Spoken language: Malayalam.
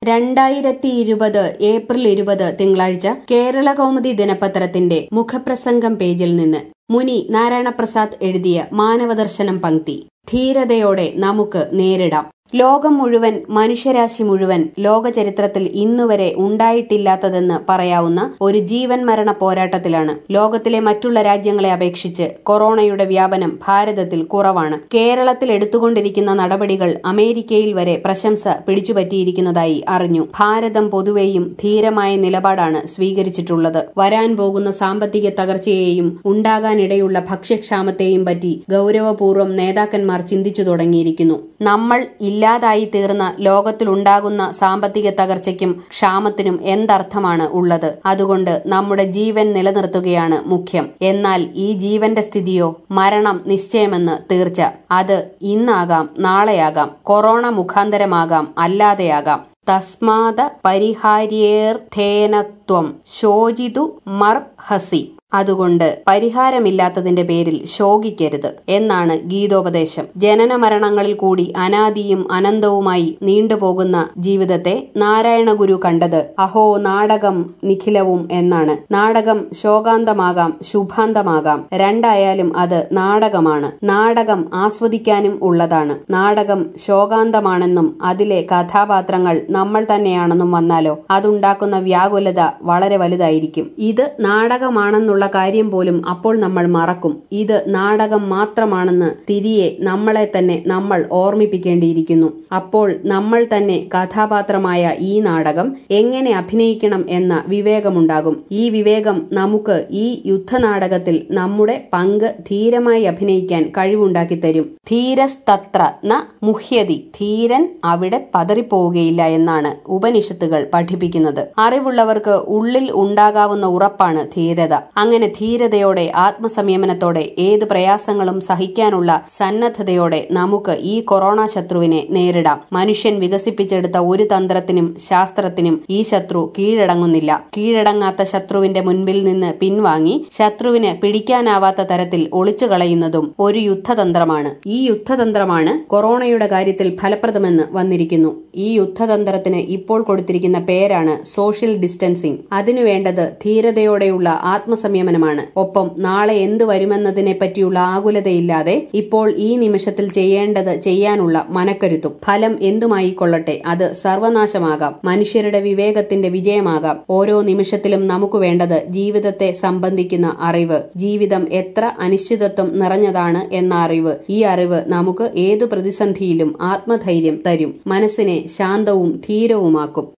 രണ്ടായിരത്തി ഇരുപത് ഏപ്രിൽ ഇരുപത് തിങ്കളാഴ്ച കേരള കൗമുദി ദിനപത്രത്തിന്റെ മുഖപ്രസംഗം പേജിൽ നിന്ന് മുനി നാരായണപ്രസാദ് എഴുതിയ മാനവദർശനം പങ്ക്തി ധീരതയോടെ നമുക്ക് നേരിടാം ലോകം മുഴുവൻ മനുഷ്യരാശി മുഴുവൻ ലോകചരിത്രത്തിൽ ഇന്നുവരെ ഉണ്ടായിട്ടില്ലാത്തതെന്ന് പറയാവുന്ന ഒരു ജീവൻ മരണ പോരാട്ടത്തിലാണ് ലോകത്തിലെ മറ്റുള്ള രാജ്യങ്ങളെ അപേക്ഷിച്ച് കൊറോണയുടെ വ്യാപനം ഭാരതത്തിൽ കുറവാണ് കേരളത്തിൽ എടുത്തുകൊണ്ടിരിക്കുന്ന നടപടികൾ അമേരിക്കയിൽ വരെ പ്രശംസ പിടിച്ചുപറ്റിയിരിക്കുന്നതായി അറിഞ്ഞു ഭാരതം പൊതുവെയും ധീരമായ നിലപാടാണ് സ്വീകരിച്ചിട്ടുള്ളത് വരാൻ പോകുന്ന സാമ്പത്തിക തകർച്ചയെയും ഉണ്ടാകാനിടയുള്ള ഭക്ഷ്യക്ഷാമത്തെയും പറ്റി ഗൌരവപൂർവ്വം നേതാക്കന്മാർ ചിന്തിച്ചു തുടങ്ങിയിരിക്കുന്നു നമ്മൾ ഇല്ലാതായി തീർന്ന ലോകത്തിലുണ്ടാകുന്ന സാമ്പത്തിക തകർച്ചയ്ക്കും ക്ഷാമത്തിനും എന്തർത്ഥമാണ് ഉള്ളത് അതുകൊണ്ട് നമ്മുടെ ജീവൻ നിലനിർത്തുകയാണ് മുഖ്യം എന്നാൽ ഈ ജീവന്റെ സ്ഥിതിയോ മരണം നിശ്ചയമെന്ന് തീർച്ച അത് ഇന്നാകാം നാളെയാകാം കൊറോണ മുഖാന്തരമാകാം അല്ലാതെയാകാം തസ്മാത പരിഹാര്യേർത്ഥേനത്വം ശോചിതു മർഹസി അതുകൊണ്ട് പരിഹാരമില്ലാത്തതിന്റെ പേരിൽ ശോകിക്കരുത് എന്നാണ് ഗീതോപദേശം ജനന മരണങ്ങളിൽ കൂടി അനാദിയും അനന്തവുമായി നീണ്ടുപോകുന്ന ജീവിതത്തെ നാരായണ ഗുരു കണ്ടത് അഹോ നാടകം നിഖിലവും എന്നാണ് നാടകം ശോകാന്തമാകാം ശുഭാന്തമാകാം രണ്ടായാലും അത് നാടകമാണ് നാടകം ആസ്വദിക്കാനും ഉള്ളതാണ് നാടകം ശോകാന്തമാണെന്നും അതിലെ കഥാപാത്രങ്ങൾ നമ്മൾ തന്നെയാണെന്നും വന്നാലോ അതുണ്ടാക്കുന്ന വ്യാകുലത വളരെ വലുതായിരിക്കും ഇത് നാടകമാണെന്നുള്ള ഉള്ള കാര്യം പോലും അപ്പോൾ നമ്മൾ മറക്കും ഇത് നാടകം മാത്രമാണെന്ന് തിരിയെ നമ്മളെ തന്നെ നമ്മൾ ഓർമ്മിപ്പിക്കേണ്ടിയിരിക്കുന്നു അപ്പോൾ നമ്മൾ തന്നെ കഥാപാത്രമായ ഈ നാടകം എങ്ങനെ അഭിനയിക്കണം എന്ന വിവേകമുണ്ടാകും ഈ വിവേകം നമുക്ക് ഈ യുദ്ധനാടകത്തിൽ നമ്മുടെ പങ്ക് ധീരമായി അഭിനയിക്കാൻ കഴിവുണ്ടാക്കി തരും ധീരസ്തത്ര ന മുഹ്യതി ധീരൻ അവിടെ പതറിപ്പോവുകയില്ല എന്നാണ് ഉപനിഷത്തുകൾ പഠിപ്പിക്കുന്നത് അറിവുള്ളവർക്ക് ഉള്ളിൽ ഉണ്ടാകാവുന്ന ഉറപ്പാണ് ധീരത അങ്ങനെ ധീരതയോടെ ആത്മസംയമനത്തോടെ ഏത് പ്രയാസങ്ങളും സഹിക്കാനുള്ള സന്നദ്ധതയോടെ നമുക്ക് ഈ കൊറോണ ശത്രുവിനെ നേരിടാം മനുഷ്യൻ വികസിപ്പിച്ചെടുത്ത ഒരു തന്ത്രത്തിനും ശാസ്ത്രത്തിനും ഈ ശത്രു കീഴടങ്ങുന്നില്ല കീഴടങ്ങാത്ത ശത്രുവിന്റെ മുൻപിൽ നിന്ന് പിൻവാങ്ങി ശത്രുവിന് പിടിക്കാനാവാത്ത തരത്തിൽ ഒളിച്ചു കളയുന്നതും ഒരു യുദ്ധതന്ത്രമാണ് ഈ യുദ്ധതന്ത്രമാണ് കൊറോണയുടെ കാര്യത്തിൽ ഫലപ്രദമെന്ന് വന്നിരിക്കുന്നു ഈ യുദ്ധതന്ത്രത്തിന് ഇപ്പോൾ കൊടുത്തിരിക്കുന്ന പേരാണ് സോഷ്യൽ ഡിസ്റ്റൻസിംഗ് അതിനുവേണ്ടത് ധീരതയോടെയുള്ള ആത്മസംയമനമാണ് ഒപ്പം നാളെ എന്തു വരുമെന്നതിനെ പറ്റിയുള്ള ആകുലതയില്ലാതെ ഇപ്പോൾ ഈ നിമിഷത്തിൽ ചെയ്യേണ്ടത് ചെയ്യാനുള്ള മനക്കരുത്തും ഫലം എന്തുമായി കൊള്ളട്ടെ അത് സർവനാശമാകാം മനുഷ്യരുടെ വിവേകത്തിന്റെ വിജയമാകാം ഓരോ നിമിഷത്തിലും നമുക്ക് വേണ്ടത് ജീവിതത്തെ സംബന്ധിക്കുന്ന അറിവ് ജീവിതം എത്ര അനിശ്ചിതത്വം നിറഞ്ഞതാണ് എന്ന അറിവ് ഈ അറിവ് നമുക്ക് ഏതു പ്രതിസന്ധിയിലും ആത്മധൈര്യം തരും മനസ്സിനെ ശാന്തവും ധീരവുമാക്കും